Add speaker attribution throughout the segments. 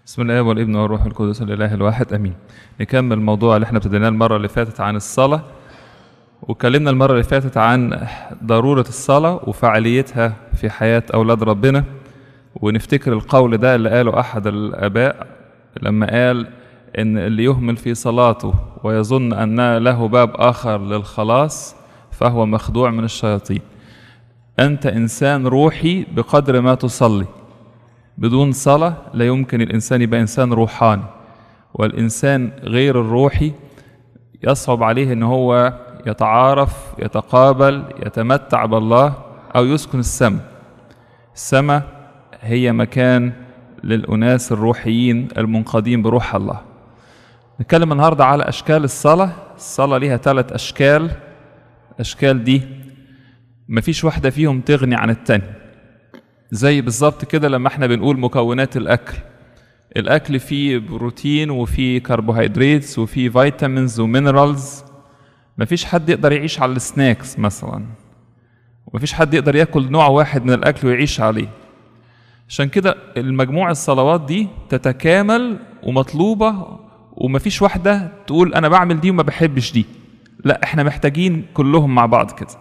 Speaker 1: بسم الله والابن والروح القدس الاله الواحد امين نكمل الموضوع اللي احنا ابتديناه المره اللي فاتت عن الصلاه واتكلمنا المره اللي فاتت عن ضروره الصلاه وفعاليتها في حياه اولاد ربنا ونفتكر القول ده اللي قاله احد الاباء لما قال ان اللي يهمل في صلاته ويظن ان له باب اخر للخلاص فهو مخدوع من الشياطين انت انسان روحي بقدر ما تصلي بدون صلاة لا يمكن الإنسان يبقى إنسان روحاني والإنسان غير الروحي يصعب عليه إن هو يتعارف يتقابل يتمتع بالله أو يسكن السماء السماء هي مكان للأناس الروحيين المنقادين بروح الله نتكلم النهاردة على أشكال الصلاة الصلاة ليها ثلاث أشكال الأشكال دي مفيش واحدة فيهم تغني عن التانية زي بالظبط كده لما احنا بنقول مكونات الاكل الاكل فيه بروتين وفيه كربوهيدرات وفيه فيتامينز ومينرالز مفيش حد يقدر يعيش على السناكس مثلا ومفيش حد يقدر ياكل نوع واحد من الاكل ويعيش عليه عشان كده المجموع الصلوات دي تتكامل ومطلوبه ومفيش واحده تقول انا بعمل دي وما بحبش دي لا احنا محتاجين كلهم مع بعض كده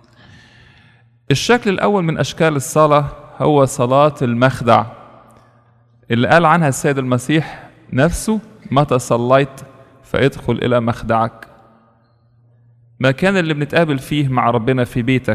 Speaker 1: الشكل الاول من اشكال الصلاه هو صلاة المخدع اللي قال عنها السيد المسيح نفسه متى صليت فادخل إلى مخدعك مكان اللي بنتقابل فيه مع ربنا في بيتك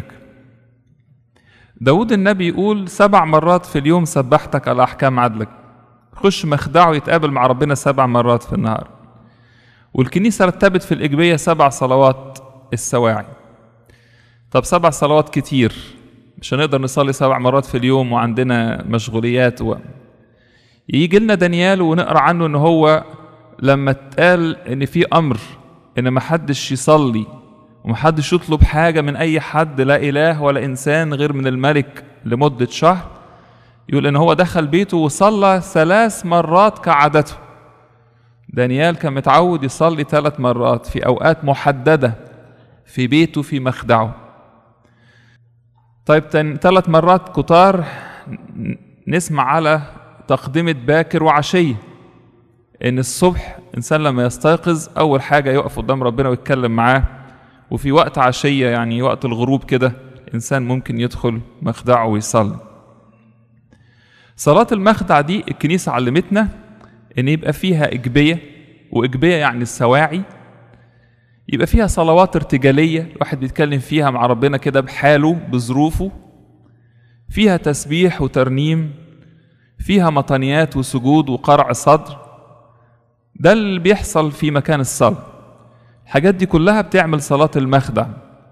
Speaker 1: داود النبي يقول سبع مرات في اليوم سبحتك على أحكام عدلك خش مخدعه يتقابل مع ربنا سبع مرات في النهار والكنيسة رتبت في الإجبية سبع صلوات السواعي طب سبع صلوات كتير مش هنقدر نصلي سبع مرات في اليوم وعندنا مشغوليات و... يجي لنا دانيال ونقرا عنه ان هو لما اتقال ان في امر ان ما حدش يصلي ومحدش يطلب حاجه من اي حد لا اله ولا انسان غير من الملك لمده شهر يقول ان هو دخل بيته وصلى ثلاث مرات كعادته دانيال كان متعود يصلي ثلاث مرات في اوقات محدده في بيته في مخدعه طيب ثلاث مرات كتار نسمع على تقدمة باكر وعشية إن الصبح إنسان لما يستيقظ أول حاجة يقف قدام ربنا ويتكلم معاه وفي وقت عشية يعني وقت الغروب كده إنسان ممكن يدخل مخدعه ويصلي صلاة المخدع دي الكنيسة علمتنا إن يبقى فيها إجبية وإجبية يعني السواعي يبقى فيها صلوات ارتجالية الواحد بيتكلم فيها مع ربنا كده بحاله بظروفه فيها تسبيح وترنيم فيها مطنيات وسجود وقرع صدر ده اللي بيحصل في مكان الصلاة الحاجات دي كلها بتعمل صلاة المخدع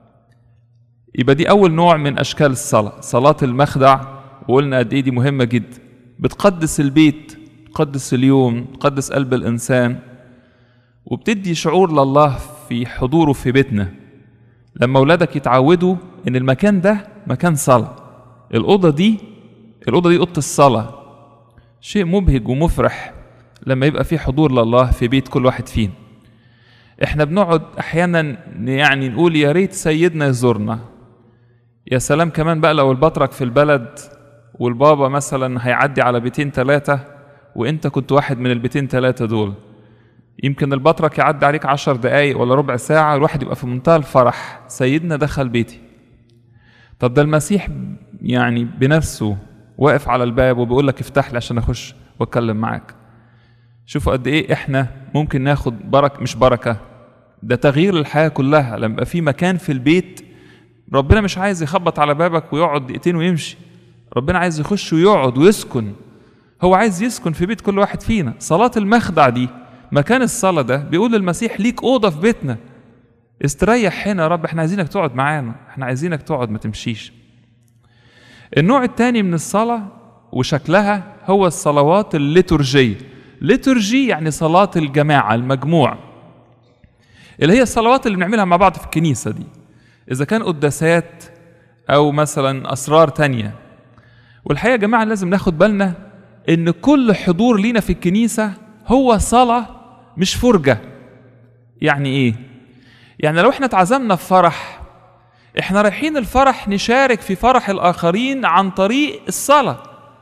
Speaker 1: يبقى دي أول نوع من أشكال الصلاة صلاة المخدع وقلنا قد إيه دي مهمة جدا بتقدس البيت تقدس اليوم تقدس قلب الإنسان وبتدي شعور لله في حضوره في بيتنا لما اولادك يتعودوا ان المكان ده مكان صلاه الاوضه دي الاوضه دي اوضه الصلاه شيء مبهج ومفرح لما يبقى في حضور لله في بيت كل واحد فينا احنا بنقعد احيانا يعني نقول يا ريت سيدنا يزورنا يا سلام كمان بقى لو البطرك في البلد والبابا مثلا هيعدي على بيتين ثلاثه وانت كنت واحد من البيتين ثلاثه دول يمكن البطرك يعدي عليك عشر دقايق ولا ربع ساعة الواحد يبقى في منتهى الفرح سيدنا دخل بيتي طب ده المسيح يعني بنفسه واقف على الباب وبيقول لك افتح لي عشان اخش واتكلم معاك شوفوا قد ايه احنا ممكن ناخد بركة مش بركة ده تغيير الحياة كلها لما يبقى في مكان في البيت ربنا مش عايز يخبط على بابك ويقعد دقيقتين ويمشي ربنا عايز يخش ويقعد ويسكن هو عايز يسكن في بيت كل واحد فينا صلاة المخدع دي مكان الصلاة ده بيقول للمسيح ليك أوضة في بيتنا استريح هنا يا رب احنا عايزينك تقعد معانا احنا عايزينك تقعد ما تمشيش النوع الثاني من الصلاة وشكلها هو الصلوات الليتورجية ليتورجي يعني صلاة الجماعة المجموع اللي هي الصلوات اللي بنعملها مع بعض في الكنيسة دي إذا كان قداسات أو مثلا أسرار تانية والحقيقة يا جماعة لازم ناخد بالنا إن كل حضور لينا في الكنيسة هو صلاة مش فرجة يعني ايه يعني لو احنا اتعزمنا في فرح احنا رايحين الفرح نشارك في فرح الاخرين عن طريق الصلاة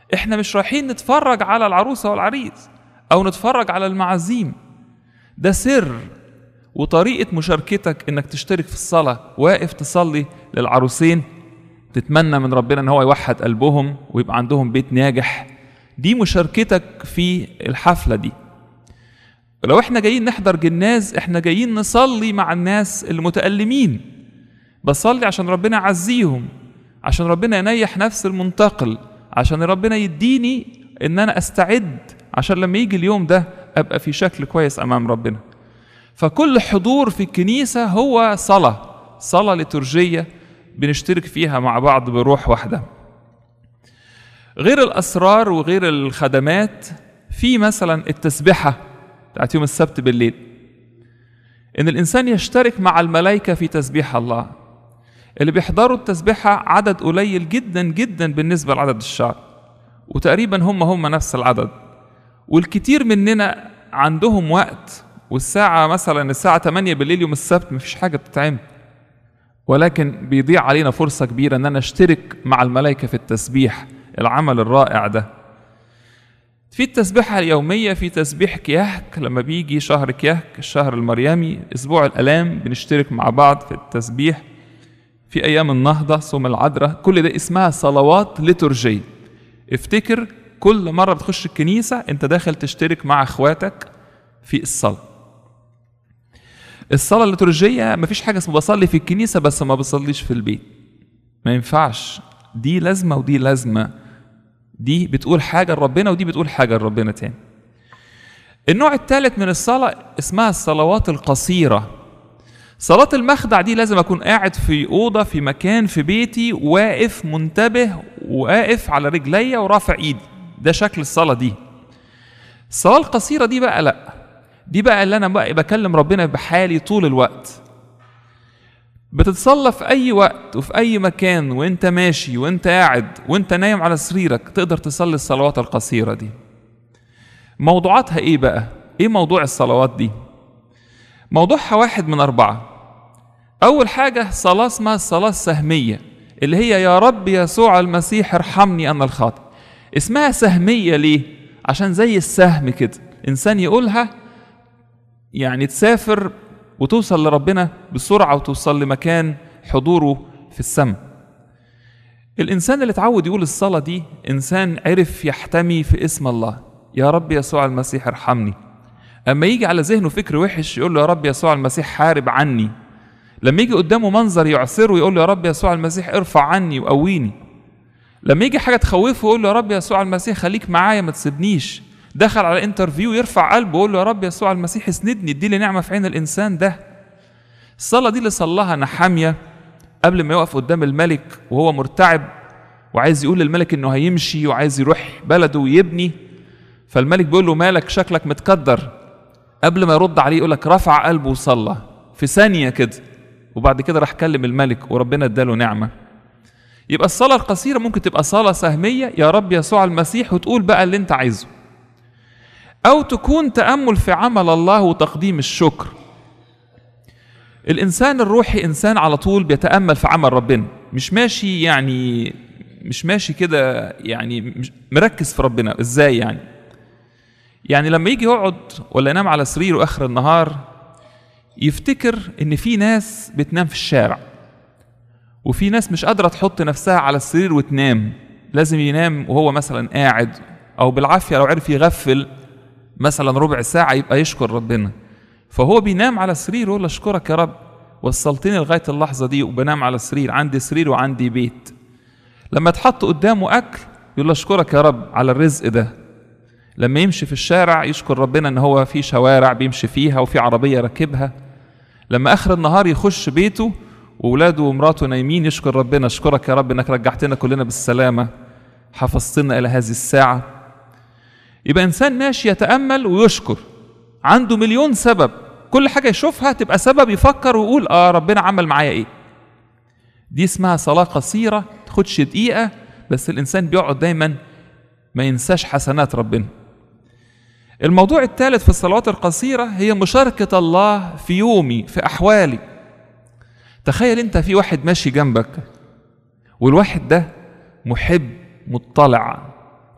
Speaker 1: احنا مش رايحين نتفرج على العروسة والعريس او نتفرج على المعازيم ده سر وطريقة مشاركتك انك تشترك في الصلاة واقف تصلي للعروسين تتمنى من ربنا ان هو يوحد قلبهم ويبقى عندهم بيت ناجح دي مشاركتك في الحفلة دي لو احنا جايين نحضر جناز احنا جايين نصلي مع الناس المتألمين بصلي عشان ربنا يعزيهم عشان ربنا ينيح نفس المنتقل عشان ربنا يديني ان انا استعد عشان لما يجي اليوم ده ابقى في شكل كويس امام ربنا فكل حضور في الكنيسة هو صلاة صلاة لترجية بنشترك فيها مع بعض بروح واحدة غير الأسرار وغير الخدمات في مثلا التسبحة بتاعت يوم السبت بالليل إن الإنسان يشترك مع الملائكة في تسبيح الله اللي بيحضروا التسبيحة عدد قليل جدا جدا بالنسبة لعدد الشعب وتقريبا هم هم نفس العدد والكتير مننا عندهم وقت والساعة مثلا الساعة 8 بالليل يوم السبت مفيش حاجة بتتعمل ولكن بيضيع علينا فرصة كبيرة ان انا اشترك مع الملائكة في التسبيح العمل الرائع ده في التسبيحة اليومية في تسبيح كيهك لما بيجي شهر كيهك الشهر المريمي أسبوع الآلام بنشترك مع بعض في التسبيح في أيام النهضة صوم العذراء كل ده اسمها صلوات ليتورجية افتكر كل مرة بتخش الكنيسة أنت داخل تشترك مع إخواتك في الصلاة الصلاة الليتورجية مفيش حاجة اسمه بصلي في الكنيسة بس ما بصليش في البيت ما ينفعش دي لازمة ودي لازمة دي بتقول حاجة لربنا ودي بتقول حاجة لربنا تاني النوع الثالث من الصلاة اسمها الصلوات القصيرة صلاة المخدع دي لازم أكون قاعد في أوضة في مكان في بيتي واقف منتبه واقف على رجليا ورافع إيدي ده شكل الصلاة دي الصلاة القصيرة دي بقى لأ دي بقى اللي أنا بقى بكلم ربنا بحالي طول الوقت بتتصلى في أي وقت وفي أي مكان وأنت ماشي وأنت قاعد وأنت نايم على سريرك تقدر تصلي الصلوات القصيرة دي موضوعاتها إيه بقى؟ إيه موضوع الصلوات دي؟ موضوعها واحد من أربعة أول حاجة صلاة اسمها الصلاة السهمية اللي هي يا رب يسوع المسيح ارحمني أنا الخاطئ اسمها سهمية ليه؟ عشان زي السهم كده إنسان يقولها يعني تسافر وتوصل لربنا بسرعة وتوصل لمكان حضوره في السماء الإنسان اللي اتعود يقول الصلاة دي إنسان عرف يحتمي في اسم الله يا رب يسوع المسيح ارحمني أما يجي على ذهنه فكر وحش يقول له يا رب يسوع المسيح حارب عني لما يجي قدامه منظر يعثره يقول له يا رب يسوع المسيح ارفع عني وقويني لما يجي حاجة تخوفه يقول له يا رب يسوع المسيح خليك معايا ما تسيبنيش دخل على انترفيو يرفع قلبه ويقول له يا رب يسوع المسيح اسندني اديلي نعمة في عين الإنسان ده الصلاة دي اللي صلاها نحامية قبل ما يقف قدام الملك وهو مرتعب وعايز يقول للملك انه هيمشي وعايز يروح بلده ويبني فالملك بيقول له مالك شكلك متكدر قبل ما يرد عليه يقول لك رفع قلبه وصلى في ثانية كده وبعد كده راح كلم الملك وربنا اداله نعمة يبقى الصلاة القصيرة ممكن تبقى صلاة سهمية يا رب يسوع المسيح وتقول بقى اللي انت عايزه أو تكون تأمل في عمل الله وتقديم الشكر الإنسان الروحي إنسان على طول بيتأمل في عمل ربنا مش ماشي يعني مش ماشي كده يعني مش مركز في ربنا إزاي يعني يعني لما يجي يقعد ولا ينام على سريره آخر النهار يفتكر إن في ناس بتنام في الشارع وفي ناس مش قادرة تحط نفسها على السرير وتنام لازم ينام وهو مثلا قاعد أو بالعافية لو عرف يغفل مثلا ربع ساعة يبقى يشكر ربنا فهو بينام على السرير يقول اشكرك يا رب وصلتني لغايه اللحظه دي وبنام على السرير عندي سرير وعندي بيت لما تحط قدامه اكل يقول اشكرك يا رب على الرزق ده لما يمشي في الشارع يشكر ربنا ان هو في شوارع بيمشي فيها وفي عربيه راكبها لما اخر النهار يخش بيته واولاده ومراته نايمين يشكر ربنا اشكرك يا رب انك رجعتنا كلنا بالسلامه حفظتنا الى هذه الساعه يبقى انسان ماشي يتامل ويشكر عنده مليون سبب كل حاجة يشوفها تبقى سبب يفكر ويقول اه ربنا عمل معايا ايه دي اسمها صلاة قصيرة تاخدش دقيقة بس الإنسان بيقعد دايما ما ينساش حسنات ربنا الموضوع الثالث في الصلوات القصيرة هي مشاركة الله في يومي في أحوالي تخيل أنت في واحد ماشي جنبك والواحد ده محب مطلع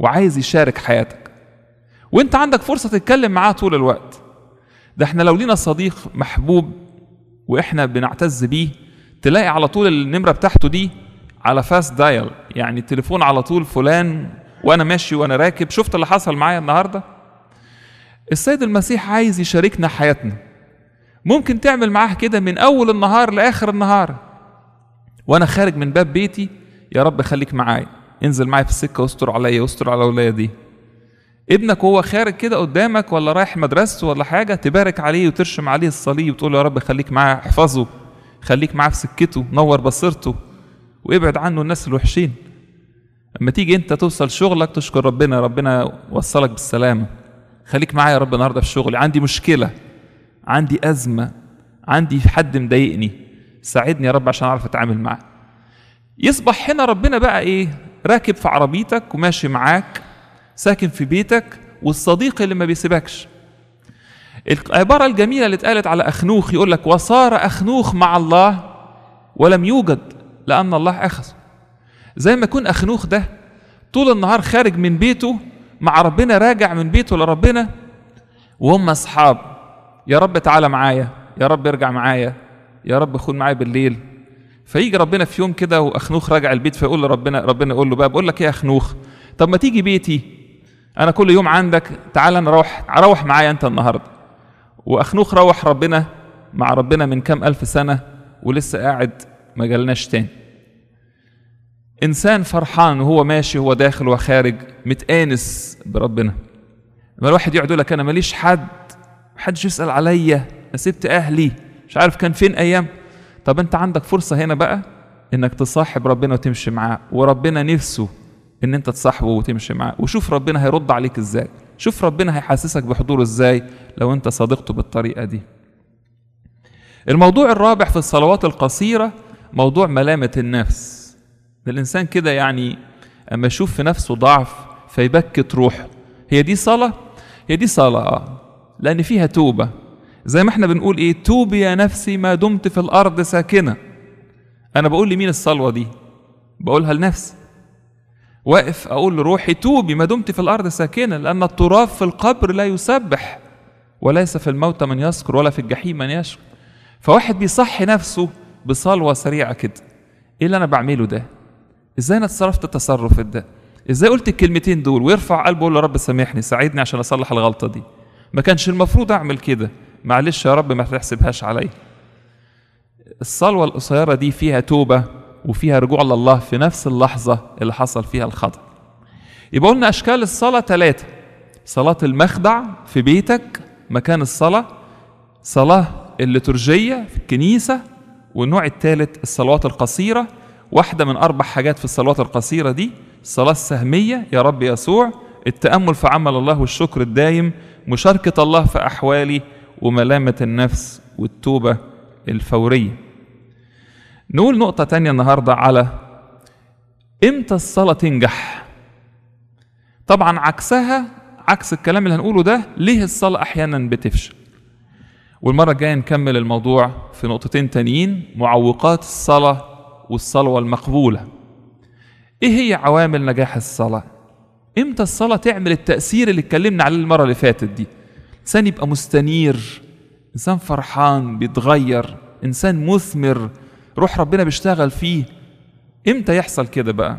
Speaker 1: وعايز يشارك حياتك وانت عندك فرصة تتكلم معاه طول الوقت ده احنا لو لينا صديق محبوب واحنا بنعتز بيه تلاقي على طول النمرة بتاعته دي على فاست دايل يعني التليفون على طول فلان وانا ماشي وانا راكب شفت اللي حصل معايا النهارده السيد المسيح عايز يشاركنا حياتنا ممكن تعمل معاه كده من اول النهار لاخر النهار وانا خارج من باب بيتي يا رب خليك معايا انزل معايا في السكه واستر عليا واستر على اولادي ابنك وهو خارج كده قدامك ولا رايح مدرسته ولا حاجه تبارك عليه وترشم عليه الصليب وتقول له يا رب خليك معاه احفظه خليك معاه في سكته نور بصيرته وابعد عنه الناس الوحشين اما تيجي انت توصل شغلك تشكر ربنا ربنا وصلك بالسلامه خليك معايا يا رب النهارده في شغلي عندي مشكله عندي ازمه عندي حد مضايقني ساعدني يا رب عشان اعرف اتعامل معاه يصبح هنا ربنا بقى ايه راكب في عربيتك وماشي معاك ساكن في بيتك والصديق اللي ما بيسيبكش العبارة الجميلة اللي اتقالت على أخنوخ يقول لك وصار أخنوخ مع الله ولم يوجد لأن الله أخذ زي ما يكون أخنوخ ده طول النهار خارج من بيته مع ربنا راجع من بيته لربنا وهم أصحاب يا رب تعالى معايا يا رب ارجع معايا يا رب خد معايا بالليل فيجي ربنا في يوم كده واخنوخ راجع البيت فيقول لربنا ربنا يقول له بقى بقول لك ايه يا اخنوخ طب ما تيجي بيتي انا كل يوم عندك تعالى نروح روح معايا انت النهارده واخنوخ روح ربنا مع ربنا من كام الف سنه ولسه قاعد ما جالناش تاني انسان فرحان وهو ماشي وهو داخل وخارج متآنس بربنا لما الواحد يقعد يقول لك انا ماليش حد محدش يسأل عليا انا سبت اهلي مش عارف كان فين ايام طب انت عندك فرصة هنا بقى انك تصاحب ربنا وتمشي معاه وربنا نفسه ان انت تصاحبه وتمشي معاه وشوف ربنا هيرد عليك ازاي شوف ربنا هيحسسك بحضوره ازاي لو انت صادقته بالطريقة دي الموضوع الرابع في الصلوات القصيرة موضوع ملامة النفس الإنسان كده يعني أما يشوف في نفسه ضعف فيبكت روحه هي دي صلاة؟ هي دي صلاة آه لأن فيها توبة زي ما احنا بنقول ايه توبي يا نفسي ما دمت في الأرض ساكنة أنا بقول لمين الصلوة دي؟ بقولها لنفسي واقف أقول لروحي توبي ما دمت في الأرض ساكنة لأن التراب في القبر لا يسبح وليس في الموت من يذكر ولا في الجحيم من يشكر فواحد بيصحي نفسه بصلوة سريعة كده ايه اللي انا بعمله ده ازاي انا اتصرفت التصرف ده ازاي قلت الكلمتين دول ويرفع قلبه يقول يا رب سامحني ساعدني عشان اصلح الغلطة دي ما كانش المفروض اعمل كده معلش يا رب ما تحسبهاش عليا الصلوة القصيرة دي فيها توبة وفيها رجوع لله في نفس اللحظة اللي حصل فيها الخطأ يبقى قلنا أشكال الصلاة ثلاثة صلاة المخدع في بيتك مكان الصلاة صلاة الليتورجية في الكنيسة والنوع الثالث الصلوات القصيرة واحدة من أربع حاجات في الصلوات القصيرة دي الصلاة السهمية يا رب يسوع التأمل في عمل الله والشكر الدايم مشاركة الله في أحوالي وملامة النفس والتوبة الفورية نقول نقطة تانية النهاردة على إمتى الصلاة تنجح طبعا عكسها عكس الكلام اللي هنقوله ده ليه الصلاة أحيانا بتفشل والمرة الجاية نكمل الموضوع في نقطتين تانيين معوقات الصلاة والصلوة المقبولة ايه هي عوامل نجاح الصلاة امتى الصلاة تعمل التأثير اللي اتكلمنا عليه المرة اللي فاتت دي انسان يبقى مستنير انسان فرحان بيتغير انسان مثمر روح ربنا بيشتغل فيه امتى يحصل كده بقى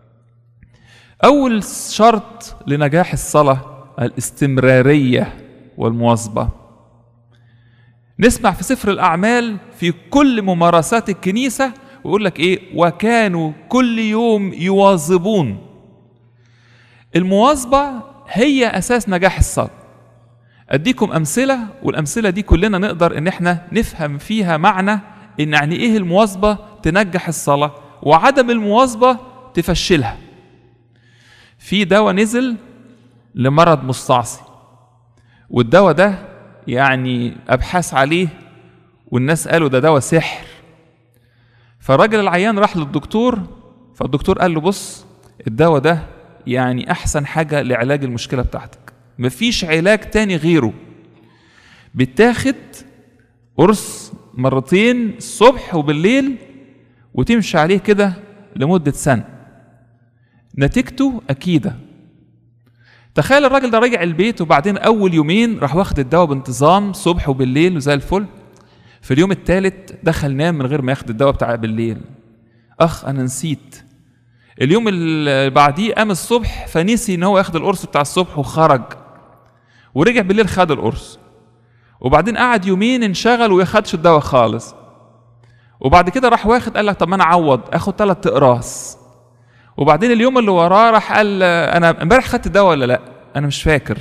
Speaker 1: اول شرط لنجاح الصلاة الاستمرارية والمواظبة نسمع في سفر الأعمال في كل ممارسات الكنيسة ويقول لك إيه وكانوا كل يوم يواظبون المواظبة هي أساس نجاح الصلاة أديكم أمثلة والأمثلة دي كلنا نقدر إن إحنا نفهم فيها معنى إن يعني إيه المواظبة تنجح الصلاة وعدم المواظبة تفشلها في دواء نزل لمرض مستعصي والدواء ده يعني ابحاث عليه والناس قالوا ده دواء سحر فالراجل العيان راح للدكتور فالدكتور قال له بص الدواء ده يعني احسن حاجه لعلاج المشكله بتاعتك مفيش علاج تاني غيره بتاخد قرص مرتين الصبح وبالليل وتمشي عليه كده لمده سنه نتيجته اكيده تخيل الراجل ده راجع البيت وبعدين اول يومين راح واخد الدواء بانتظام صبح وبالليل وزي الفل في اليوم الثالث دخل نام من غير ما ياخد الدواء بتاع بالليل اخ انا نسيت اليوم اللي بعديه قام الصبح فنسي ان هو ياخد القرص بتاع الصبح وخرج ورجع بالليل خد القرص وبعدين قعد يومين انشغل وما خدش الدواء خالص وبعد كده راح واخد قال لك طب ما انا اعوض اخد ثلاث اقراص وبعدين اليوم اللي وراه راح قال انا امبارح خدت الدواء ولا لا انا مش فاكر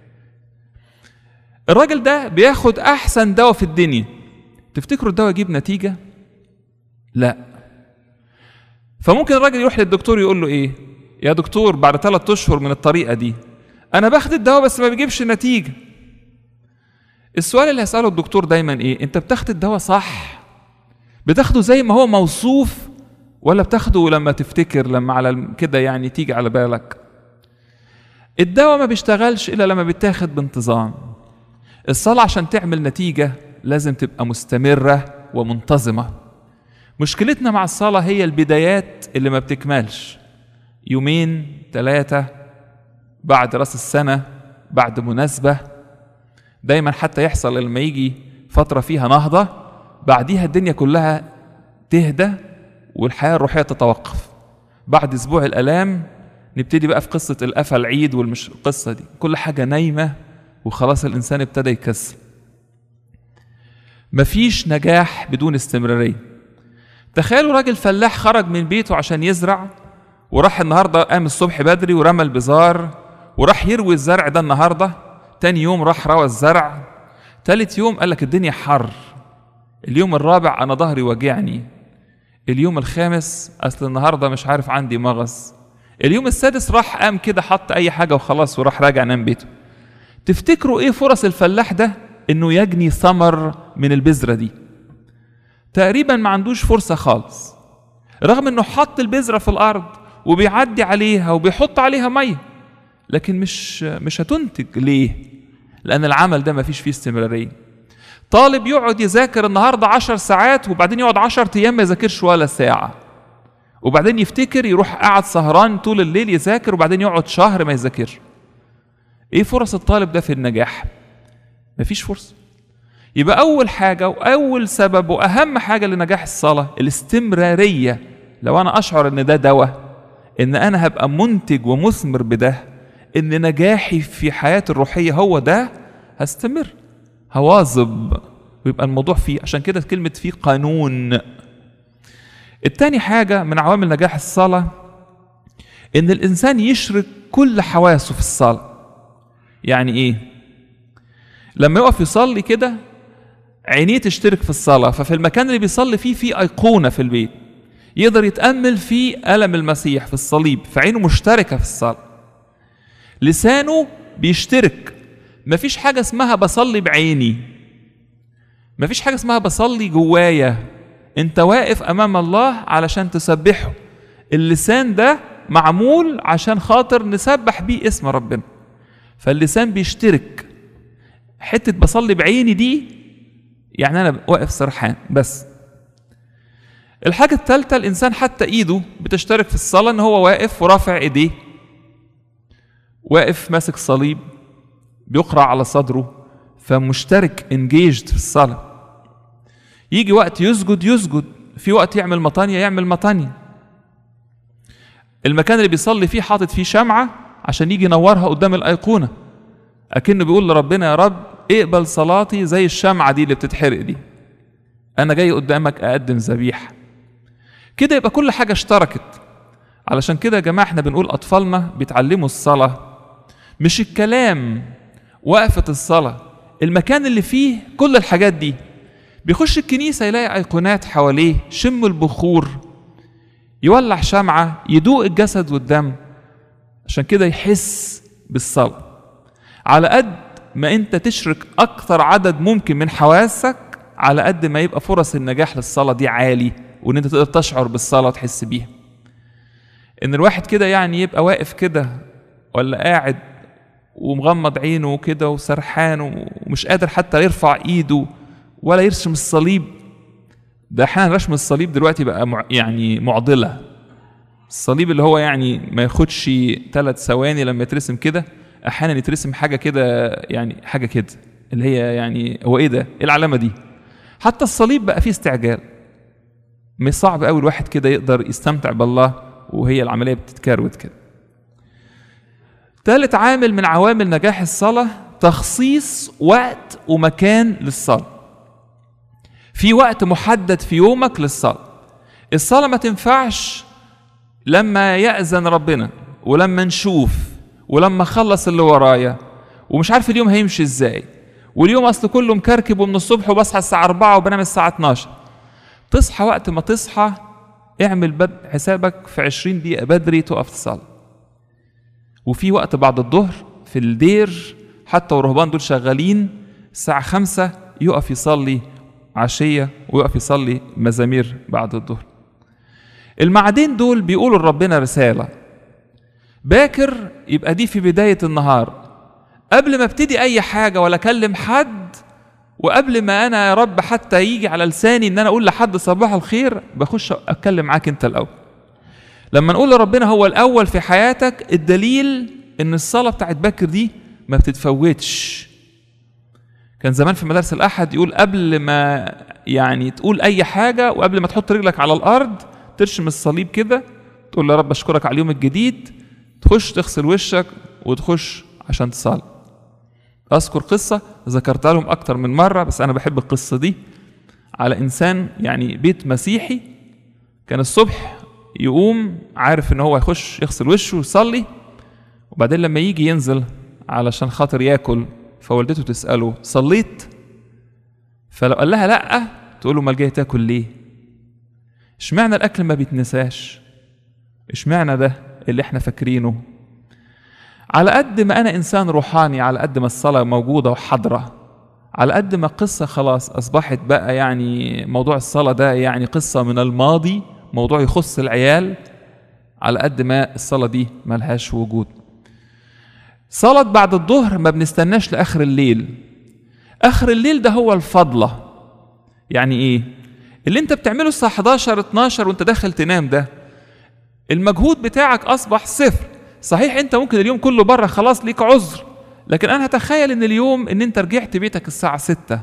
Speaker 1: الراجل ده بياخد احسن دواء في الدنيا تفتكروا الدواء يجيب نتيجه لا فممكن الراجل يروح للدكتور يقول له ايه يا دكتور بعد ثلاث اشهر من الطريقه دي انا باخد الدواء بس ما بيجيبش نتيجه السؤال اللي هساله الدكتور دايما ايه انت بتاخد الدواء صح بتاخده زي ما هو موصوف ولا بتاخده لما تفتكر لما على كده يعني تيجي على بالك الدواء ما بيشتغلش الا لما بيتاخد بانتظام الصلاة عشان تعمل نتيجة لازم تبقى مستمرة ومنتظمة مشكلتنا مع الصلاة هي البدايات اللي ما بتكملش يومين ثلاثة بعد راس السنة بعد مناسبة دايما حتى يحصل لما يجي فترة فيها نهضة بعديها الدنيا كلها تهدى والحياة الروحية تتوقف بعد أسبوع الآلام نبتدي بقى في قصة القفا العيد والمش القصة دي كل حاجة نايمة وخلاص الإنسان ابتدى يكسل مفيش نجاح بدون استمرارية تخيلوا راجل فلاح خرج من بيته عشان يزرع وراح النهاردة قام الصبح بدري ورمى البزار وراح يروي الزرع ده النهاردة تاني يوم راح روى الزرع تالت يوم قال لك الدنيا حر اليوم الرابع أنا ظهري واجعني اليوم الخامس أصل النهاردة مش عارف عندي مغص اليوم السادس راح قام كده حط أي حاجة وخلاص وراح راجع نام بيته تفتكروا إيه فرص الفلاح ده إنه يجني ثمر من البذرة دي تقريبا ما عندوش فرصة خالص رغم إنه حط البذرة في الأرض وبيعدي عليها وبيحط عليها مية لكن مش مش هتنتج ليه؟ لأن العمل ده ما فيش فيه استمرارية طالب يقعد يذاكر النهاردة عشر ساعات وبعدين يقعد عشر أيام ما يذاكرش ولا ساعة وبعدين يفتكر يروح قاعد سهران طول الليل يذاكر وبعدين يقعد شهر ما يذاكرش ايه فرص الطالب ده في النجاح مفيش فرصة يبقى أول حاجة وأول سبب وأهم حاجة لنجاح الصلاة الاستمرارية لو أنا أشعر إن ده دواء إن أنا هبقى منتج ومثمر بده إن نجاحي في حياتي الروحية هو ده هستمر هواظب ويبقى الموضوع فيه عشان كده كلمة فيه قانون التاني حاجة من عوامل نجاح الصلاة إن الإنسان يشرك كل حواسه في الصلاة يعني إيه؟ لما يقف يصلي كده عينيه تشترك في الصلاة ففي المكان اللي بيصلي فيه في أيقونة في البيت يقدر يتأمل في ألم المسيح في الصليب فعينه مشتركة في الصلاة لسانه بيشترك مفيش حاجة اسمها بصلي بعيني مفيش حاجة اسمها بصلي جوايا انت واقف امام الله علشان تسبحه اللسان ده معمول عشان خاطر نسبح بيه اسم ربنا فاللسان بيشترك حتة بصلي بعيني دي يعني انا واقف سرحان بس الحاجة الثالثة الإنسان حتى إيده بتشترك في الصلاة إن هو واقف ورافع إيديه واقف ماسك صليب بيقرأ على صدره فمشترك انجيجد في الصلاة يجي وقت يسجد يسجد في وقت يعمل مطانية يعمل مطانية المكان اللي بيصلي فيه حاطط فيه شمعة عشان يجي ينورها قدام الأيقونة أكنه بيقول لربنا يا رب اقبل صلاتي زي الشمعة دي اللي بتتحرق دي أنا جاي قدامك أقدم ذبيحة كده يبقى كل حاجة اشتركت علشان كده يا جماعة احنا بنقول أطفالنا بيتعلموا الصلاة مش الكلام وقفة الصلاة المكان اللي فيه كل الحاجات دي بيخش الكنيسة يلاقي أيقونات حواليه شم البخور يولع شمعة يدوق الجسد والدم عشان كده يحس بالصلاة على قد ما انت تشرك أكثر عدد ممكن من حواسك على قد ما يبقى فرص النجاح للصلاة دي عالي وان انت تقدر تشعر بالصلاة وتحس بيها ان الواحد كده يعني يبقى واقف كده ولا قاعد ومغمض عينه كده وسرحان ومش قادر حتى يرفع ايده ولا يرسم الصليب ده احيانا رسم الصليب دلوقتي بقى مع يعني معضله الصليب اللي هو يعني ما ياخدش ثلاث ثواني لما يترسم كده احيانا يترسم حاجه كده يعني حاجه كده اللي هي يعني هو ايه ده ايه العلامه دي حتى الصليب بقى فيه استعجال مش صعب قوي الواحد كده يقدر يستمتع بالله وهي العمليه بتتكروت كده ثالث عامل من عوامل نجاح الصلاه تخصيص وقت ومكان للصلاه في وقت محدد في يومك للصلاه الصلاه ما تنفعش لما يأذن ربنا ولما نشوف ولما اخلص اللي ورايا ومش عارف اليوم هيمشي ازاي واليوم اصل كله مكركب ومن الصبح وبصحى الساعه 4 وبنام الساعه 12 تصحى وقت ما تصحى اعمل بد حسابك في 20 دقيقه بدري تقف تصلي وفي وقت بعد الظهر في الدير حتى والرهبان دول شغالين الساعه 5 يقف يصلي عشيه ويقف يصلي مزامير بعد الظهر المعادين دول بيقولوا لربنا رساله باكر يبقى دي في بدايه النهار قبل ما ابتدي اي حاجه ولا اكلم حد وقبل ما انا يا رب حتى يجي على لساني ان انا اقول لحد صباح الخير بخش اتكلم معاك انت الاول لما نقول لربنا هو الاول في حياتك الدليل ان الصلاه بتاعت باكر دي ما بتتفوتش كان زمان في مدارس الاحد يقول قبل ما يعني تقول اي حاجه وقبل ما تحط رجلك على الارض ترشم الصليب كده تقول يا رب اشكرك على اليوم الجديد تخش تغسل وشك وتخش عشان تصلي اذكر قصه ذكرتها لهم اكتر من مره بس انا بحب القصه دي على انسان يعني بيت مسيحي كان الصبح يقوم عارف ان هو هيخش يغسل وشه ويصلي وبعدين لما يجي ينزل علشان خاطر ياكل فوالدته تساله صليت فلو قال لها لا تقول له امال جاي تاكل ليه اشمعنى الاكل ما بيتنساش اشمعنى ده اللي احنا فاكرينه على قد ما انا انسان روحاني على قد ما الصلاه موجوده وحاضره على قد ما قصه خلاص اصبحت بقى يعني موضوع الصلاه ده يعني قصه من الماضي موضوع يخص العيال على قد ما الصلاه دي ملهاش وجود صلاة بعد الظهر ما بنستناش لآخر الليل آخر الليل ده هو الفضلة يعني إيه؟ اللي أنت بتعمله الساعة 11 12 وأنت داخل تنام ده المجهود بتاعك أصبح صفر صحيح أنت ممكن اليوم كله بره خلاص ليك عذر لكن أنا هتخيل إن اليوم إن أنت رجعت بيتك الساعة 6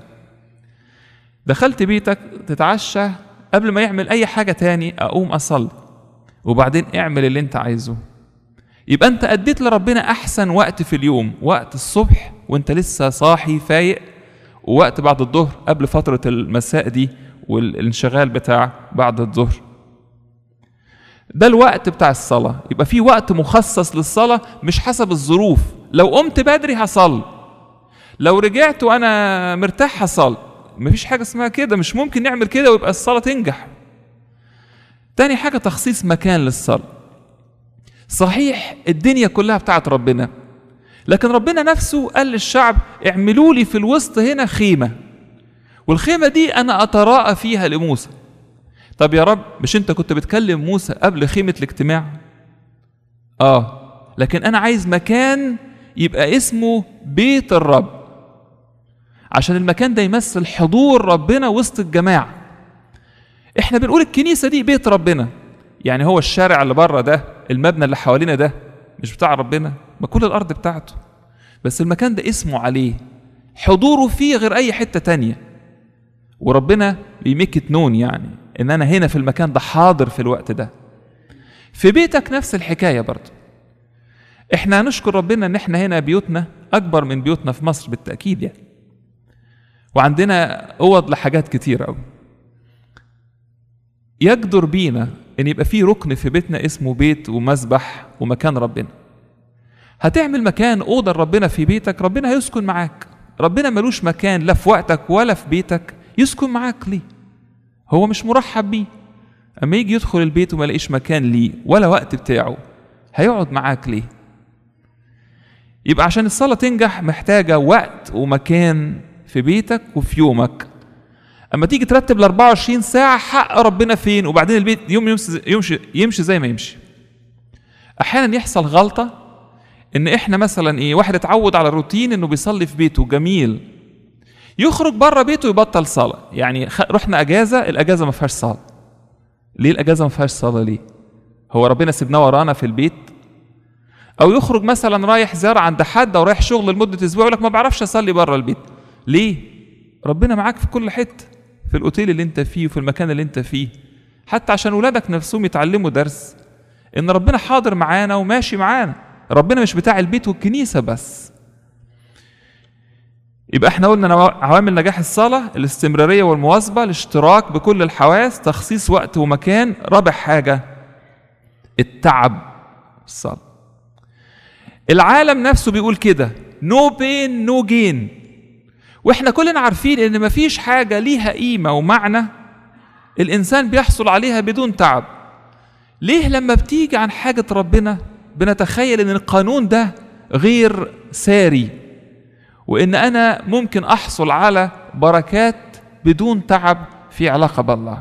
Speaker 1: دخلت بيتك تتعشى قبل ما يعمل أي حاجة تاني أقوم أصلي وبعدين اعمل اللي أنت عايزه يبقى انت اديت لربنا احسن وقت في اليوم وقت الصبح وانت لسه صاحي فايق ووقت بعد الظهر قبل فترة المساء دي والانشغال بتاع بعد الظهر ده الوقت بتاع الصلاة يبقى في وقت مخصص للصلاة مش حسب الظروف لو قمت بدري هصلي لو رجعت وانا مرتاح هصلي مفيش حاجة اسمها كده مش ممكن نعمل كده ويبقى الصلاة تنجح تاني حاجة تخصيص مكان للصلاة صحيح الدنيا كلها بتاعت ربنا لكن ربنا نفسه قال للشعب اعملوا لي في الوسط هنا خيمة والخيمة دي أنا أتراءى فيها لموسى طب يا رب مش أنت كنت بتكلم موسى قبل خيمة الاجتماع آه لكن أنا عايز مكان يبقى اسمه بيت الرب عشان المكان ده يمثل حضور ربنا وسط الجماعة احنا بنقول الكنيسة دي بيت ربنا يعني هو الشارع اللي بره ده المبنى اللي حوالينا ده مش بتاع ربنا ما كل الارض بتاعته بس المكان ده اسمه عليه حضوره فيه غير اي حته تانية وربنا بيميك نون يعني ان انا هنا في المكان ده حاضر في الوقت ده في بيتك نفس الحكايه برضه احنا نشكر ربنا ان احنا هنا بيوتنا اكبر من بيوتنا في مصر بالتاكيد يعني وعندنا اوض لحاجات كتير قوي يجدر بينا ان يبقى في ركن في بيتنا اسمه بيت ومسبح ومكان ربنا هتعمل مكان اوضه لربنا في بيتك ربنا هيسكن معاك ربنا ملوش مكان لا في وقتك ولا في بيتك يسكن معاك ليه هو مش مرحب بيه اما يجي يدخل البيت وما يلاقيش مكان ليه ولا وقت بتاعه هيقعد معاك ليه يبقى عشان الصلاة تنجح محتاجة وقت ومكان في بيتك وفي يومك اما تيجي ترتب ال 24 ساعه حق ربنا فين وبعدين البيت يوم يمشي, يمشي يمشي زي ما يمشي احيانا يحصل غلطه ان احنا مثلا ايه واحد اتعود على الروتين انه بيصلي في بيته جميل يخرج بره بيته يبطل صلاه يعني خ... رحنا اجازه الاجازه ما فيهاش صلاه ليه الاجازه ما فيهاش صلاه ليه هو ربنا سيبناه ورانا في البيت او يخرج مثلا رايح زياره عند حد او رايح شغل لمده اسبوع يقول لك ما بعرفش اصلي بره البيت ليه ربنا معاك في كل حته في الاوتيل اللي انت فيه وفي المكان اللي انت فيه حتى عشان ولادك نفسهم يتعلموا درس ان ربنا حاضر معانا وماشي معانا ربنا مش بتاع البيت والكنيسه بس يبقى احنا قلنا نوا- عوامل نجاح الصلاة الاستمرارية والمواظبة الاشتراك بكل الحواس تخصيص وقت ومكان رابع حاجة التعب في الصلاة العالم نفسه بيقول كده نو بين نو جين واحنا كلنا عارفين ان مفيش حاجة ليها قيمة ومعنى الانسان بيحصل عليها بدون تعب ليه لما بتيجي عن حاجة ربنا بنتخيل ان القانون ده غير ساري وان انا ممكن احصل على بركات بدون تعب في علاقه بالله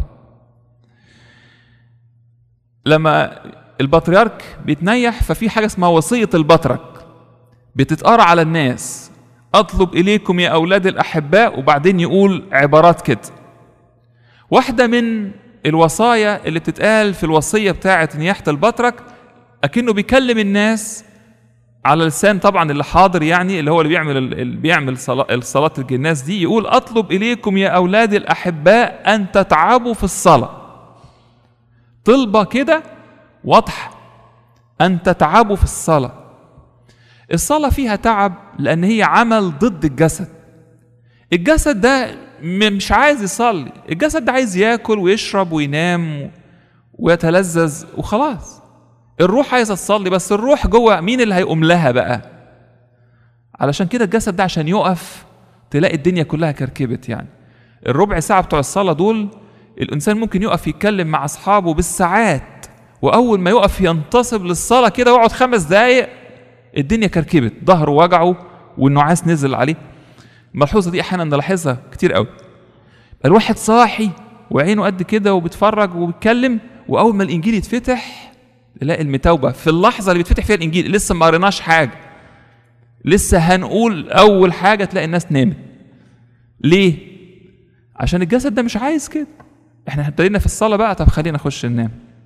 Speaker 1: لما البطريرك بيتنيح ففي حاجه اسمها وصيه البطرك بتتقرا على الناس اطلب اليكم يا اولاد الاحباء وبعدين يقول عبارات كده واحده من الوصايا اللي بتتقال في الوصيه بتاعه نياحه البطرك اكنه بيكلم الناس على لسان طبعا اللي حاضر يعني اللي هو اللي بيعمل اللي بيعمل صلاة الصلاة الجناس دي يقول أطلب إليكم يا أولادي الأحباء أن تتعبوا في الصلاة طلبة كده واضحة أن تتعبوا في الصلاة الصلاة فيها تعب لأن هي عمل ضد الجسد الجسد ده م- مش عايز يصلي الجسد ده عايز ياكل ويشرب وينام ويتلذذ وخلاص الروح عايزه تصلي بس الروح جوه مين اللي هيقوم لها بقى علشان كده الجسد ده عشان يقف تلاقي الدنيا كلها كركبت يعني الربع ساعة بتوع الصلاة دول الإنسان ممكن يقف يتكلم مع أصحابه بالساعات وأول ما يقف ينتصب للصلاة كده ويقعد خمس دقايق الدنيا كركبت ظهره وجعه والنعاس نزل عليه الملحوظة دي أحيانا نلاحظها كتير قوي الواحد صاحي وعينه قد كده وبيتفرج وبيتكلم وأول ما الإنجيل يتفتح تلاقي المتوبة في اللحظة اللي بيتفتح فيها الإنجيل لسه ما قريناش حاجة لسه هنقول أول حاجة تلاقي الناس نامت ليه؟ عشان الجسد ده مش عايز كده احنا ابتدينا في الصلاة بقى طب خلينا نخش ننام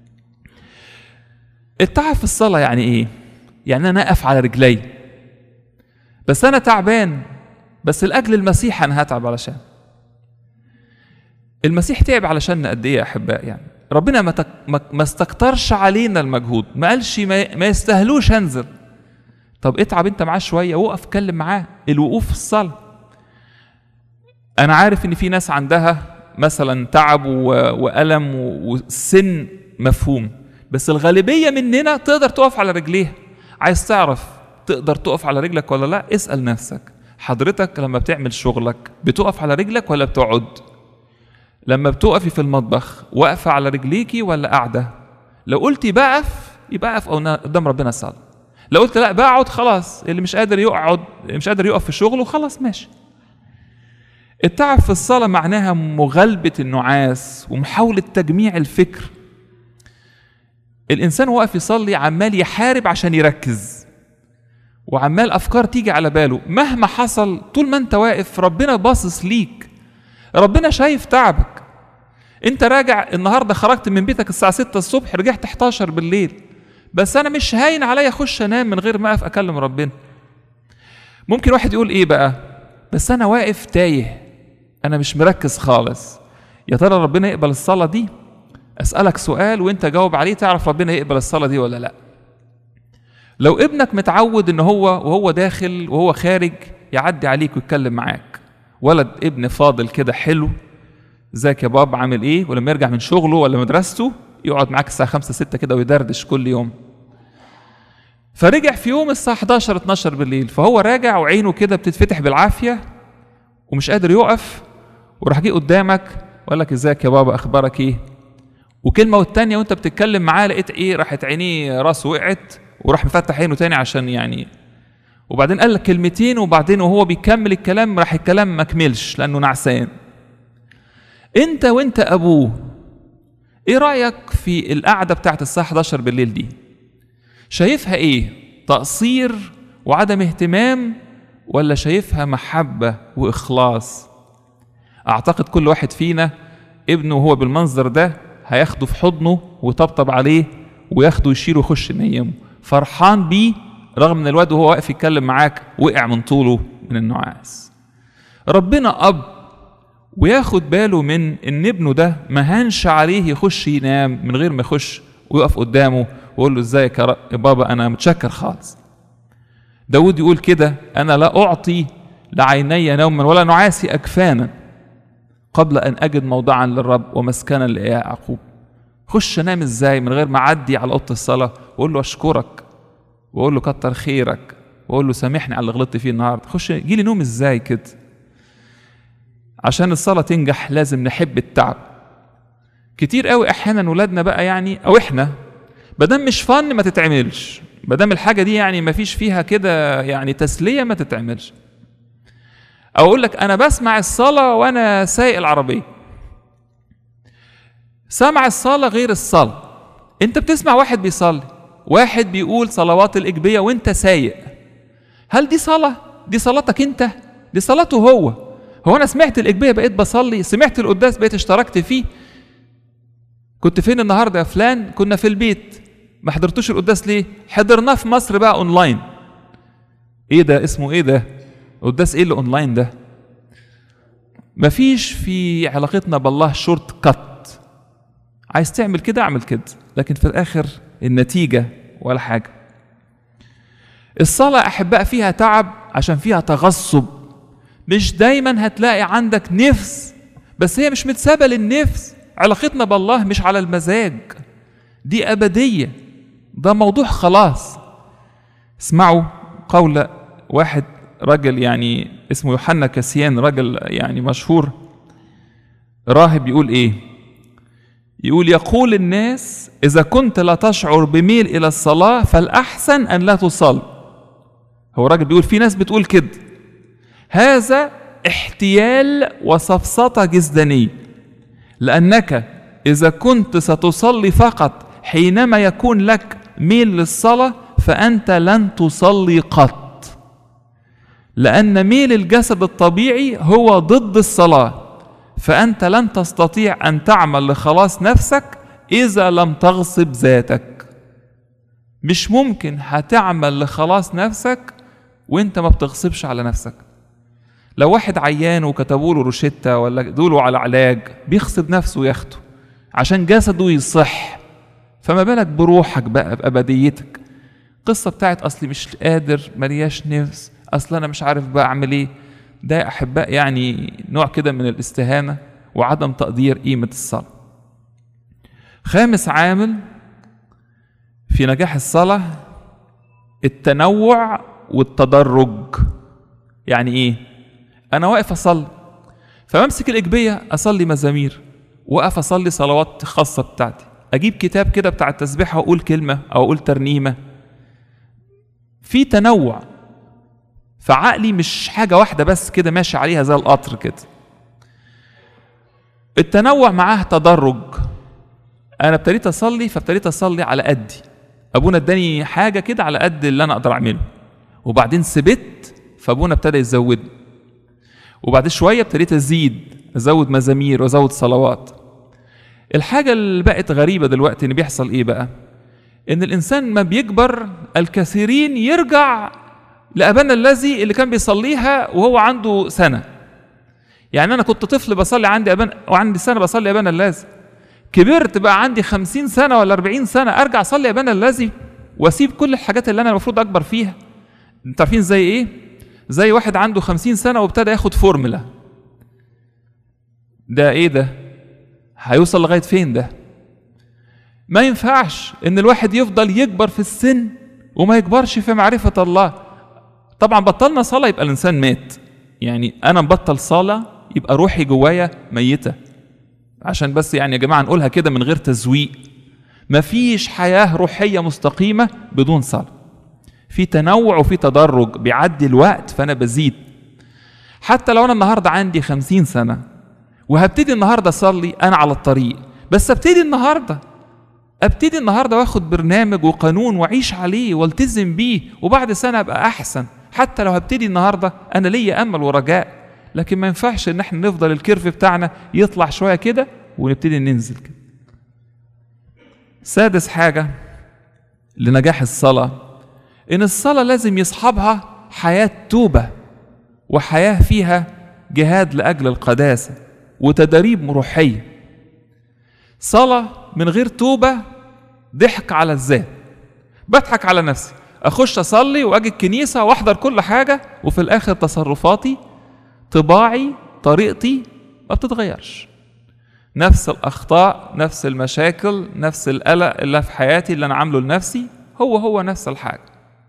Speaker 1: التعب في الصلاة يعني ايه؟ يعني انا اقف على رجلي بس انا تعبان بس لاجل المسيح انا هتعب علشان المسيح تعب علشان قد ايه يا احباء يعني ربنا ما, تك... ما... ما استكترش علينا المجهود ما قالش ما... ما يستاهلوش انزل طب اتعب انت معاه شويه وقف اتكلم معاه الوقوف في الصلاه انا عارف ان في ناس عندها مثلا تعب و... والم و... وسن مفهوم بس الغالبيه مننا تقدر تقف على رجليها عايز تعرف تقدر تقف على رجلك ولا لا اسال نفسك حضرتك لما بتعمل شغلك بتقف على رجلك ولا بتقعد لما بتقفي في المطبخ واقفه على رجليكي ولا قاعده لو قلتي بقف يبقى اقف قدام ربنا صلاه لو قلت لا بقعد خلاص اللي مش قادر يقعد مش قادر يقف في شغله خلاص ماشي التعب في الصلاة معناها مغالبة النعاس ومحاولة تجميع الفكر الإنسان واقف يصلي عمال يحارب عشان يركز وعمال أفكار تيجي على باله مهما حصل طول ما أنت واقف ربنا باصص ليك ربنا شايف تعبك أنت راجع النهاردة خرجت من بيتك الساعة 6 الصبح رجعت 11 بالليل بس أنا مش هاين عليا أخش أنام من غير ما أقف أكلم ربنا ممكن واحد يقول إيه بقى بس أنا واقف تايه أنا مش مركز خالص يا ترى ربنا يقبل الصلاة دي أسألك سؤال وأنت جاوب عليه تعرف ربنا يقبل الصلاة دي ولا لأ لو ابنك متعود ان هو وهو داخل وهو خارج يعدي عليك ويتكلم معاك ولد ابن فاضل كده حلو ازيك يا بابا عامل ايه ولما يرجع من شغله ولا مدرسته يقعد معاك الساعه 5 6 كده ويدردش كل يوم فرجع في يوم الساعه 11 12 بالليل فهو راجع وعينه كده بتتفتح بالعافيه ومش قادر يقف وراح جه قدامك وقال لك ازيك يا بابا اخبارك ايه وكلمه والتانيه وانت بتتكلم معاه لقيت ايه راحت عينيه راسه وقعت وراح مفتح عينه تاني عشان يعني وبعدين قال لك كلمتين وبعدين وهو بيكمل الكلام راح الكلام ما كملش لانه نعسان انت وانت ابوه ايه رايك في القعده بتاعت الساعه 11 بالليل دي شايفها ايه تقصير وعدم اهتمام ولا شايفها محبه واخلاص اعتقد كل واحد فينا ابنه وهو بالمنظر ده هياخده في حضنه ويطبطب عليه وياخده يشيله ويخش ينيمه فرحان بيه رغم ان الواد وهو واقف يتكلم معاك وقع من طوله من النعاس ربنا اب وياخد باله من ان ابنه ده ما هانش عليه يخش ينام من غير ما يخش ويقف قدامه ويقول له ازيك يا بابا انا متشكر خالص داود يقول كده انا لا اعطي لعيني نوما ولا نعاسي اكفانا قبل ان اجد موضعا للرب ومسكنا ليعقوب خش انام ازاي من غير ما اعدي على اوضه الصلاه واقول له اشكرك واقول له كتر خيرك واقول له سامحني على اللي غلطت فيه النهارده خش يجي لي نوم ازاي كده عشان الصلاه تنجح لازم نحب التعب كتير قوي احيانا ولادنا بقى يعني او احنا بدل مش فن ما تتعملش بدل الحاجه دي يعني ما فيش فيها كده يعني تسليه ما تتعملش او اقول لك انا بسمع الصلاه وانا سايق العربيه سمع الصلاه غير الصلاه انت بتسمع واحد بيصلي واحد بيقول صلوات الاجبيه وانت سايق هل دي صلاه دي صلاتك انت دي صلاته هو هو انا سمعت الاجبيه بقيت بصلي سمعت القداس بقيت اشتركت فيه كنت فين النهارده يا فلان كنا في البيت ما حضرتوش القداس ليه حضرناه في مصر بقى اونلاين ايه ده اسمه ايه ده قداس ايه اللي اونلاين ده مفيش في علاقتنا بالله شورت كات عايز تعمل كده اعمل كده لكن في الاخر النتيجه ولا حاجه الصلاه احباء فيها تعب عشان فيها تغصب مش دايما هتلاقي عندك نفس بس هي مش متسابه للنفس علاقتنا بالله مش على المزاج دي ابديه ده موضوع خلاص اسمعوا قول واحد راجل يعني اسمه يوحنا كاسيان راجل يعني مشهور راهب يقول ايه يقول يقول الناس اذا كنت لا تشعر بميل الى الصلاه فالاحسن ان لا تصل هو راجل بيقول في ناس بتقول كده هذا احتيال وسفسطه جسدانيه لانك اذا كنت ستصلي فقط حينما يكون لك ميل للصلاه فانت لن تصلي قط لأن ميل الجسد الطبيعي هو ضد الصلاة فأنت لن تستطيع أن تعمل لخلاص نفسك إذا لم تغصب ذاتك مش ممكن هتعمل لخلاص نفسك وانت ما بتغصبش على نفسك لو واحد عيان وكتبوا له روشتة ولا دوله على علاج بيغصب نفسه وياخده عشان جسده يصح فما بالك بروحك بقى بأبديتك القصة بتاعت أصلي مش قادر ملياش نفس اصل انا مش عارف بقى اعمل ايه ده يا احباء يعني نوع كده من الاستهانه وعدم تقدير قيمه الصلاه خامس عامل في نجاح الصلاه التنوع والتدرج يعني ايه انا واقف اصلي فبمسك الاجبيه اصلي مزامير واقف اصلي صلوات خاصه بتاعتي اجيب كتاب كده بتاع التسبيحه واقول كلمه او اقول ترنيمه في تنوع فعقلي مش حاجة واحدة بس كده ماشي عليها زي القطر كده التنوع معاه تدرج أنا ابتديت أصلي فابتديت أصلي على قدي أبونا اداني حاجة كده على قد اللي أنا أقدر أعمله وبعدين سبت فأبونا ابتدى يزودني وبعد شوية ابتديت أزيد أزود مزامير وأزود صلوات الحاجة اللي بقت غريبة دلوقتي إن بيحصل إيه بقى؟ إن الإنسان ما بيكبر الكثيرين يرجع لأبانا الذي اللي كان بيصليها وهو عنده سنة يعني أنا كنت طفل بصلي عندي أبان وعندي سنة بصلي أبانا الذي كبرت بقى عندي خمسين سنة ولا أربعين سنة أرجع أصلي أبانا الذي وأسيب كل الحاجات اللي أنا المفروض أكبر فيها أنتوا عارفين زي إيه؟ زي واحد عنده خمسين سنة وابتدى ياخد فورمولا ده إيه ده؟ هيوصل لغاية فين ده؟ ما ينفعش إن الواحد يفضل يكبر في السن وما يكبرش في معرفة الله طبعا بطلنا صلاة يبقى الإنسان مات يعني أنا مبطل صلاة يبقى روحي جوايا ميتة عشان بس يعني يا جماعة نقولها كده من غير تزويق مفيش حياة روحية مستقيمة بدون صلاة في تنوع وفي تدرج بيعدي الوقت فأنا بزيد حتى لو أنا النهاردة عندي خمسين سنة وهبتدي النهاردة أصلي أنا على الطريق بس ابتدي النهارده ابتدي النهارده واخد برنامج وقانون واعيش عليه والتزم بيه وبعد سنه ابقى احسن حتى لو هبتدي النهارده انا ليا امل ورجاء لكن ما ينفعش ان احنا نفضل الكيرف بتاعنا يطلع شويه كده ونبتدي ننزل كده سادس حاجه لنجاح الصلاه ان الصلاه لازم يصحبها حياه توبه وحياه فيها جهاد لاجل القداسه وتدريب روحيه صلاه من غير توبه ضحك على الذات بضحك على نفسي اخش اصلي واجي الكنيسه واحضر كل حاجه وفي الاخر تصرفاتي طباعي طريقتي ما بتتغيرش نفس الاخطاء نفس المشاكل نفس القلق اللي في حياتي اللي انا عامله لنفسي هو هو نفس الحاجه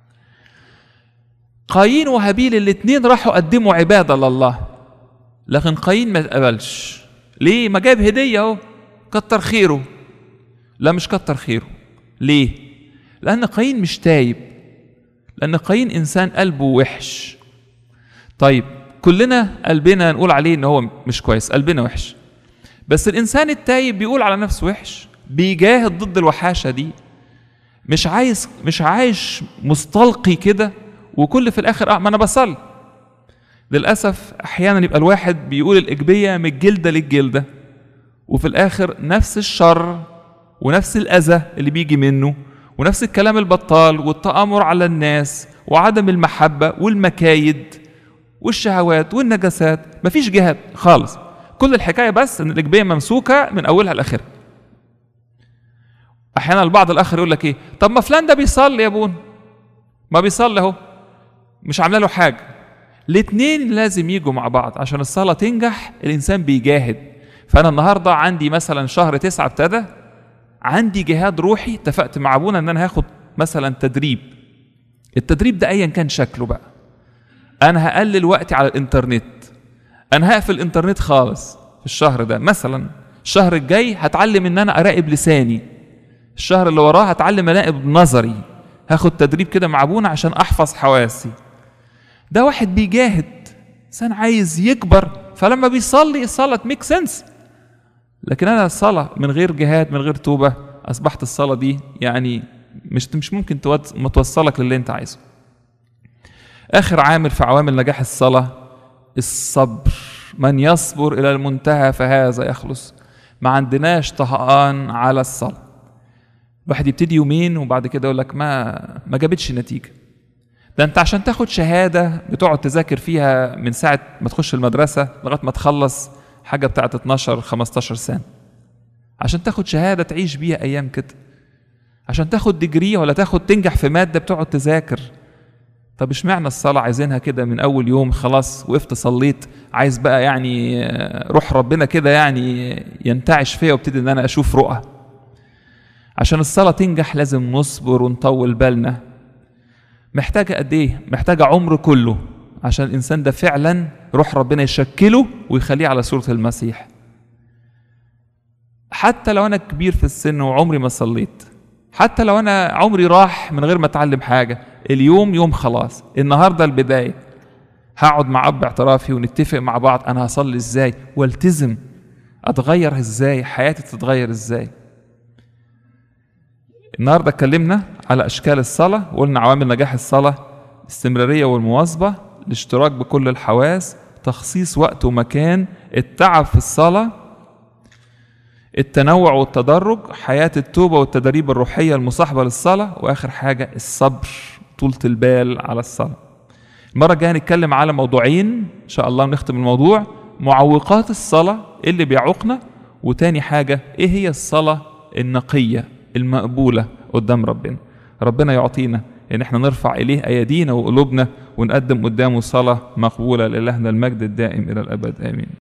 Speaker 1: قايين وهابيل الاتنين راحوا قدموا عباده لله لكن قايين ما اتقبلش ليه ما جاب هديه اهو كتر خيره لا مش كتر خيره ليه لان قايين مش تايب لان قايين انسان قلبه وحش طيب كلنا قلبنا نقول عليه ان هو مش كويس قلبنا وحش بس الانسان التايب بيقول على نفسه وحش بيجاهد ضد الوحاشه دي مش عايز مش عايش مستلقي كده وكل في الاخر اه ما انا بصلي للاسف احيانا يبقى الواحد بيقول الايجابيه من الجلده للجلده وفي الاخر نفس الشر ونفس الاذى اللي بيجي منه ونفس الكلام البطال والتامر على الناس وعدم المحبه والمكايد والشهوات والنجاسات مفيش جهاد خالص كل الحكايه بس ان الايجابيه ممسوكه من اولها لاخرها احيانا البعض الاخر يقول لك ايه طب ما فلان ده بيصلي يا ابونا ما بيصلي اهو مش عامله له حاجه الاثنين لازم يجوا مع بعض عشان الصلاه تنجح الانسان بيجاهد فانا النهارده عندي مثلا شهر تسعة ابتدى عندي جهاد روحي اتفقت مع ابونا ان انا هاخد مثلا تدريب التدريب ده ايا كان شكله بقى انا هقلل وقتي على الانترنت انا هقفل الانترنت خالص في الشهر ده مثلا الشهر الجاي هتعلم ان انا اراقب لساني الشهر اللي وراه هتعلم اراقب نظري هاخد تدريب كده مع ابونا عشان احفظ حواسي ده واحد بيجاهد انسان عايز يكبر فلما بيصلي الصلاه ميك سنس لكن انا الصلاه من غير جهاد من غير توبه اصبحت الصلاه دي يعني مش مش ممكن ما توصلك للي انت عايزه اخر عامل في عوامل نجاح الصلاه الصبر من يصبر الى المنتهى فهذا يخلص ما عندناش طهقان على الصلاه الواحد يبتدي يومين وبعد كده يقول لك ما ما جابتش نتيجه ده انت عشان تاخد شهاده بتقعد تذاكر فيها من ساعه ما تخش المدرسه لغايه ما تخلص حاجه بتاعت 12 15 سنه عشان تاخد شهاده تعيش بيها ايام كده عشان تاخد ديجري ولا تاخد تنجح في ماده بتقعد تذاكر طب اشمعنى الصلاه عايزينها كده من اول يوم خلاص وقفت صليت عايز بقى يعني روح ربنا كده يعني ينتعش فيا وابتدي ان انا اشوف رؤى عشان الصلاه تنجح لازم نصبر ونطول بالنا محتاجه قد ايه محتاجه عمر كله عشان الانسان ده فعلا روح ربنا يشكله ويخليه على صوره المسيح حتى لو انا كبير في السن وعمري ما صليت حتى لو انا عمري راح من غير ما اتعلم حاجه اليوم يوم خلاص النهارده البدايه هقعد مع اب اعترافي ونتفق مع بعض انا هصلي ازاي والتزم اتغير ازاي حياتي تتغير ازاي النهارده اتكلمنا على اشكال الصلاه وقلنا عوامل نجاح الصلاه الاستمراريه والمواظبه الاشتراك بكل الحواس تخصيص وقت ومكان التعب في الصلاه التنوع والتدرج حياه التوبه والتدريب الروحيه المصاحبه للصلاه واخر حاجه الصبر طولة البال على الصلاه المره الجايه هنتكلم على موضوعين ان شاء الله نختم الموضوع معوقات الصلاه اللي بيعوقنا وتاني حاجه ايه هي الصلاه النقيه المقبولة قدام ربنا ربنا يعطينا ان احنا نرفع اليه ايادينا وقلوبنا ونقدم قدامه صلاة مقبولة لإلهنا المجد الدائم الى الابد امين